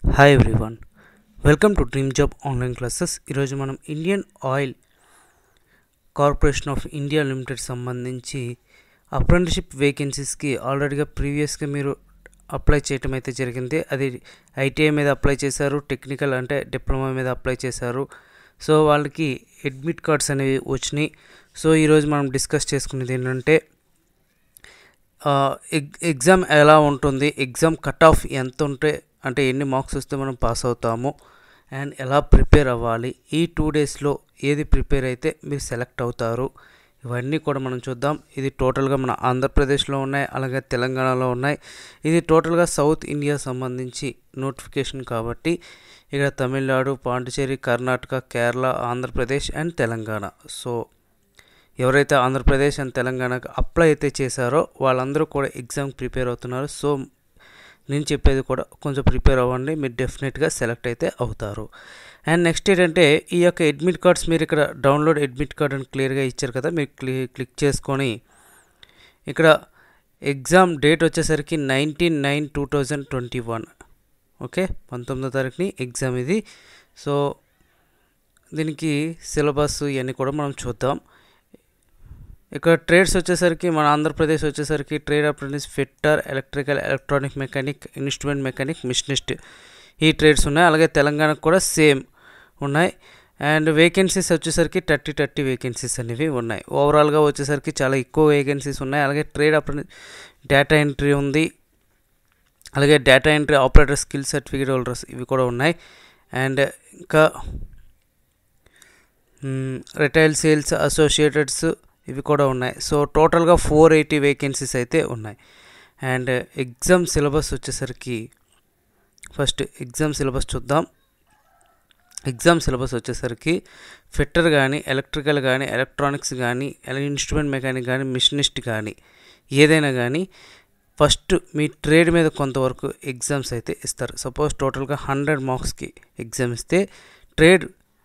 hi everyone welcome to dream job online classes ఈరోజు మనం Indian Oil Corporation of India Limited సంబంధించి apprenticeship వేకెన్సీస్కి ఆల్రెడీగా ప్రీవియస్గా మీరు అప్లై చేయటం అయితే జరిగింది అది ఐటీఐ మీద అప్లై చేశారు టెక్నికల్ అంటే డిప్లొమా మీద అప్లై చేశారు సో వాళ్ళకి అడ్మిట్ కార్డ్స్ అనేవి వచ్చినాయి సో ఈరోజు మనం డిస్కస్ చేసుకునేది ఏంటంటే ఆ, ఎగ్ ఎగ్జామ్ ఎలా ఉంటుంది ఎగ్జామ్ కట్ ఆఫ్ ఎంత ఉంటే అంటే ఎన్ని మార్క్స్ వస్తే మనం పాస్ అవుతాము అండ్ ఎలా ప్రిపేర్ అవ్వాలి ఈ టూ డేస్లో ఏది ప్రిపేర్ అయితే మీరు సెలెక్ట్ అవుతారు ఇవన్నీ కూడా మనం చూద్దాం ఇది టోటల్గా మన ఆంధ్రప్రదేశ్లో ఉన్నాయి అలాగే తెలంగాణలో ఉన్నాయి ఇది టోటల్గా సౌత్ ఇండియా సంబంధించి నోటిఫికేషన్ కాబట్టి ఇక్కడ తమిళనాడు పాండిచేరి కర్ణాటక కేరళ ఆంధ్రప్రదేశ్ అండ్ తెలంగాణ సో ఎవరైతే ఆంధ్రప్రదేశ్ అండ్ తెలంగాణకు అప్లై అయితే చేశారో వాళ్ళందరూ కూడా ఎగ్జామ్ ప్రిపేర్ అవుతున్నారు సో నేను చెప్పేది కూడా కొంచెం ప్రిపేర్ అవ్వండి మీరు డెఫినెట్గా సెలెక్ట్ అయితే అవుతారు అండ్ నెక్స్ట్ ఏంటంటే ఈ యొక్క అడ్మిట్ కార్డ్స్ మీరు ఇక్కడ డౌన్లోడ్ అడ్మిట్ కార్డ్ అని క్లియర్గా ఇచ్చారు కదా మీరు క్లి క్లిక్ చేసుకొని ఇక్కడ ఎగ్జామ్ డేట్ వచ్చేసరికి nineteen nine two thousand twenty one okay పంతొమ్మిదో తారీఖుని ఎగ్జామ్ ఇది సో దీనికి సిలబస్ ఇవన్నీ కూడా మనం చూద్దాం ఇక్కడ ట్రేడ్స్ వచ్చేసరికి మన ఆంధ్రప్రదేశ్ వచ్చేసరికి trade apprentice fitter electrical electronic mechanic instrument mechanic machinist ఈ ట్రేడ్స్ ఉన్నాయి అలాగే తెలంగాణకు కూడా సేమ్ ఉన్నాయి అండ్ వేకెన్సీస్ వచ్చేసరికి థర్టీ థర్టీ వేకెన్సీస్ అనేవి ఉన్నాయి ఓవరాల్గా వచ్చేసరికి చాలా ఎక్కువ వేకెన్సీస్ ఉన్నాయి అలాగే ట్రేడ్ అప్రెంటిస్ డేటా ఎంట్రీ ఉంది అలాగే data entry operator skill certificate holders ఇవి కూడా ఉన్నాయి అండ్ ఇంకా రిటైల్ సేల్స్ అసోసియేటెడ్స్ ఇవి కూడా ఉన్నాయి సో టోటల్గా ఫోర్ ఎయిటీ వేకెన్సీస్ అయితే ఉన్నాయి అండ్ ఎగ్జామ్ సిలబస్ వచ్చేసరికి ఫస్ట్ ఎగ్జామ్ సిలబస్ చూద్దాం ఎగ్జామ్ సిలబస్ వచ్చేసరికి ఫిట్టర్ కానీ ఎలక్ట్రికల్ కానీ ఎలక్ట్రానిక్స్ కానీ ఇన్స్ట్రుమెంట్ మెకానిక్ కానీ మిషనిస్ట్ కానీ ఏదైనా కానీ ఫస్ట్ మీ ట్రేడ్ మీద కొంతవరకు ఎగ్జామ్స్ అయితే ఇస్తారు సపోజ్ టోటల్గా హండ్రెడ్ మార్క్స్కి ఎగ్జామ్ ఇస్తే ట్రేడ్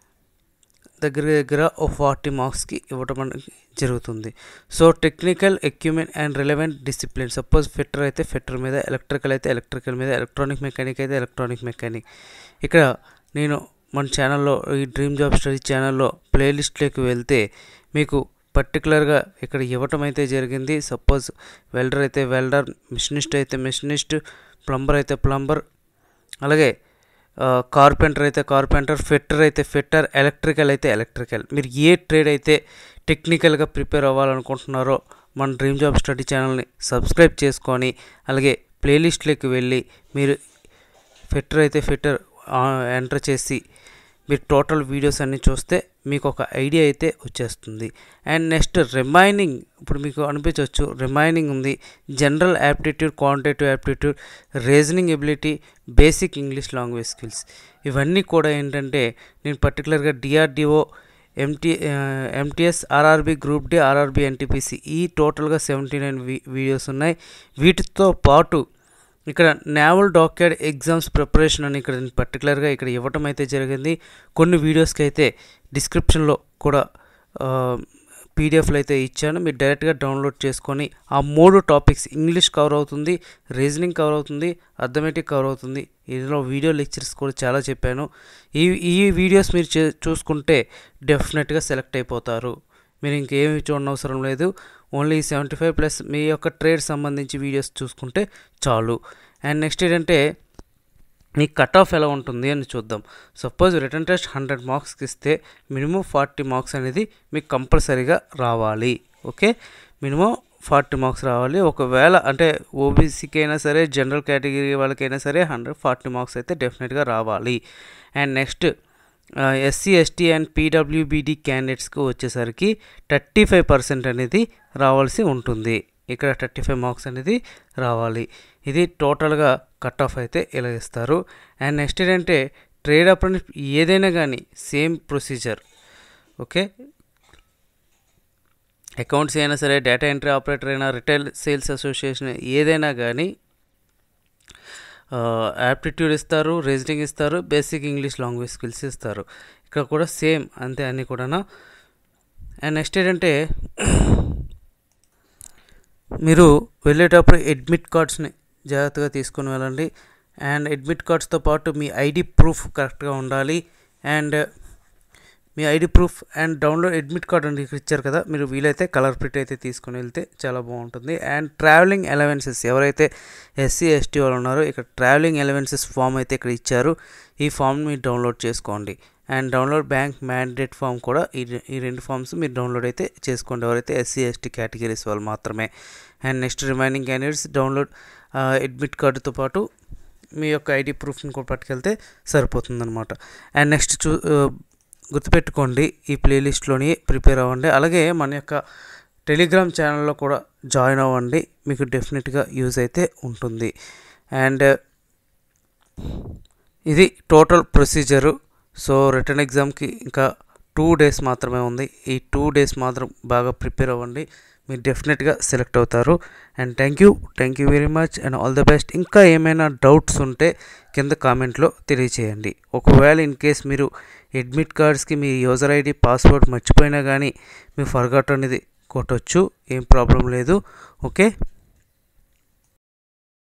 దగ్గర దగ్గర ఓ ఫార్టీ మార్క్స్కి ఇవ్వటం అనేది జరుగుతుంది so technical equipment and relevant discipline suppose fitter అయితే ఫిట్టర్ మీద ఎలక్ట్రికల్ అయితే ఎలక్ట్రికల్ మీద ఎలక్ట్రానిక్ మెకానిక్ అయితే ఎలక్ట్రానిక్ మెకానిక్ ఇక్కడ నేను మన ఛానల్లో ఈ డ్రీమ్ జాబ్ స్టడీ ఛానల్లో ప్లేలిస్ట్లోకి వెళ్తే మీకు పర్టికులర్గా ఇక్కడ ఇవ్వటం అయితే జరిగింది సపోజ్ వెల్డర్ అయితే వెల్డర్ మిషనిస్ట్ అయితే మిషనిస్ట్ ప్లంబర్ అయితే ప్లంబర్ అలాగే కార్పెంటర్ అయితే కార్పెంటర్ ఫిట్టర్ అయితే ఫిట్టర్ ఎలక్ట్రికల్ అయితే ఎలక్ట్రికల్ మీరు ఏ ట్రేడ్ అయితే టెక్నికల్గా ప్రిపేర్ అవ్వాలనుకుంటున్నారో మన డ్రీమ్ జాబ్ స్టడీ ఛానల్ని సబ్స్క్రైబ్ చేసుకొని అలాగే ప్లేలిస్ట్లోకి వెళ్ళి మీరు ఫిట్టర్ అయితే ఫిట్టర్ ఎంటర్ చేసి మీరు టోటల్ వీడియోస్ అన్నీ చూస్తే మీకు ఒక ఐడియా అయితే వచ్చేస్తుంది అండ్ నెక్స్ట్ రిమైనింగ్ ఇప్పుడు మీకు అనిపించవచ్చు రిమైనింగ్ ఉంది general aptitude quantitative aptitude reasoning ability basic English language skills ఇవన్నీ కూడా ఏంటంటే నేను పర్టికులర్గా DRDO MT MTS RRB group D RRB NTPC ఈ టోటల్గా సెవెంటీ నైన్ వీడియోస్ ఉన్నాయి వీటితో పాటు ఇక్కడ నేవల్ డాక్యాడ్ ఎగ్జామ్స్ ప్రిపరేషన్ అని ఇక్కడ పర్టికులర్గా ఇక్కడ ఇవ్వటం అయితే జరిగింది కొన్ని వీడియోస్కి అయితే డిస్క్రిప్షన్లో కూడా పీడిఎఫ్లు అయితే ఇచ్చాను మీరు డైరెక్ట్గా డౌన్లోడ్ చేసుకొని ఆ మూడు టాపిక్స్ ఇంగ్లీష్ కవర్ అవుతుంది రీజనింగ్ కవర్ అవుతుంది అథమెటిక్ కవర్ అవుతుంది ఇందులో వీడియో లెక్చర్స్ కూడా చాలా చెప్పాను ఈ ఈ వీడియోస్ మీరు చూసుకుంటే డెఫినెట్గా సెలెక్ట్ అయిపోతారు మీరు ఇంకేమి చూడనవసరం లేదు ఓన్లీ సెవెంటీ ఫైవ్ ప్లస్ మీ యొక్క ట్రేడ్ సంబంధించి వీడియోస్ చూసుకుంటే చాలు అండ్ నెక్స్ట్ ఏంటంటే మీ కట్ ఆఫ్ ఎలా ఉంటుంది అని చూద్దాం సపోజ్ రిటర్న్ టెస్ట్ హండ్రెడ్ మార్క్స్కి ఇస్తే మినిమం ఫార్టీ మార్క్స్ అనేది మీకు కంపల్సరీగా రావాలి ఓకే మినిమం ఫార్టీ మార్క్స్ రావాలి ఒకవేళ అంటే ఓబీసీకి అయినా సరే జనరల్ కేటగిరీ వాళ్ళకైనా సరే హండ్రెడ్ ఫార్టీ మార్క్స్ అయితే డెఫినెట్గా రావాలి and next SC ST and PWBD క్యాండిడేట్స్కి వచ్చేసరికి థర్టీ ఫైవ్ పర్సెంట్ అనేది రావాల్సి ఉంటుంది ఇక్కడ థర్టీ ఫైవ్ మార్క్స్ అనేది రావాలి ఇది టోటల్గా కట్ ఆఫ్ అయితే ఇలా ఇస్తారు అండ్ నెక్స్ట్ ఏంటంటే ట్రేడ్ అప్రెంటిస్ ఏదైనా కానీ సేమ్ ప్రొసీజర్ ఓకే అకౌంట్స్ అయినా సరే డేటా ఎంట్రీ ఆపరేటర్ అయినా రిటైల్ సేల్స్ అసోసియేషన్ ఏదైనా కానీ యాప్టిట్యూడ్ ఇస్తారు రీజనింగ్ ఇస్తారు బేసిక్ ఇంగ్లీష్ లాంగ్వేజ్ స్కిల్స్ ఇస్తారు ఇక్కడ కూడా సేమ్ అంతే అన్నీ కూడా అండ్ నెక్స్ట్ ఏంటంటే మీరు వెళ్ళేటప్పుడు అడ్మిట్ కార్డ్స్ని జాగ్రత్తగా తీసుకొని వెళ్ళండి అండ్ అడ్మిట్ కార్డ్స్తో పాటు మీ ఐడి ప్రూఫ్ కరెక్ట్గా ఉండాలి అండ్ మీ ID proof and download admit card అని ఇక్కడ ఇచ్చారు కదా మీరు వీలైతే కలర్ ప్రింట్ అయితే తీసుకొని వెళ్తే చాలా బాగుంటుంది అండ్ ట్రావెలింగ్ అలవెన్సెస్ ఎవరైతే ఎస్సీ ఎస్టీ వాళ్ళు ఉన్నారో ఇక్కడ ట్రావెలింగ్ అలవెన్సెస్ ఫామ్ అయితే ఇక్కడ ఇచ్చారు ఈ ఫామ్ మీరు డౌన్లోడ్ చేసుకోండి and download bank mandate form కూడా ఈ రె- ఈ రెండు ఫామ్స్ మీరు డౌన్లోడ్ అయితే చేసుకోండి ఎవరైతే ఎస్సీ ఎస్టీ కేటగిరీస్ వాళ్ళు మాత్రమే and next remaining candidates download admit కార్డుతో పాటు మీ యొక్క ఐడి ప్రూఫ్ని కూడా పట్టుకెళ్తే సరిపోతుందన్నమాట అండ్ నెక్స్ట్ చూ ఆ, గుర్తుపెట్టుకోండి ఈ ప్లేలిస్ట్లోని ప్రిపేర్ అవ్వండి అలాగే మన యొక్క టెలిగ్రామ్ ఛానల్లో కూడా జాయిన్ అవ్వండి మీకు డెఫినెట్గా యూజ్ అయితే ఉంటుంది అండ్ ఇది టోటల్ ప్రొసీజరు సో రిటర్న్ ఎగ్జామ్కి ఇంకా టూ డేస్ మాత్రమే ఉంది ఈ టూ డేస్ మాత్రం బాగా ప్రిపేర్ అవ్వండి మీరు డెఫినెట్గా సెలెక్ట్ అవుతారు and thank you thank you very much and all the best ఇంకా ఏమైనా డౌట్స్ ఉంటే కింద కామెంట్లో తెలియచేయండి ఒకవేళ ఇన్ కేస్ మీరు అడ్మిట్ కార్డ్స్కి మీ యూజర్ ఐడి పాస్వర్డ్ మర్చిపోయినా కానీ మీ ఫర్గాట్ అనేది కొట్టొచ్చు ఏం ప్రాబ్లం లేదు ఓకే